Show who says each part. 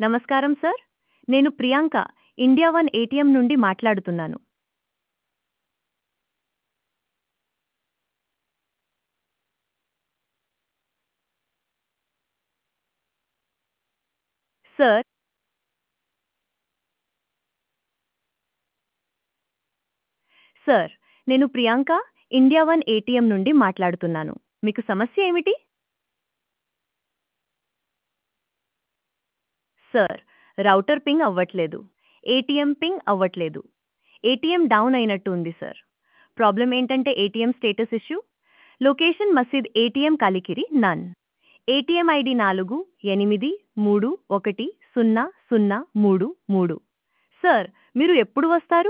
Speaker 1: నమస్కారం సార్ నేను Priyanka India one ATM నుండి మాట్లాడుతున్నాను సార్ సార్ నేను ప్రియాంక ఇండియా వన్ ఏటీఎం నుండి మాట్లాడుతున్నాను మీకు సమస్య ఏమిటి సార్ రౌటర్ పింగ్ అవ్వట్లేదు ఏటీఎం పింగ్ అవ్వట్లేదు ఏటీఎం డౌన్ అయినట్టు ఉంది సార్ ప్రాబ్లం ఏంటంటే ATM status issue location Masjid ATM Kalikiri నన్ ఏటీఎం ఐడి నాలుగు ఎనిమిది మూడు ఒకటి సున్నా సున్నా మూడు మూడు సార్ మీరు ఎప్పుడు వస్తారు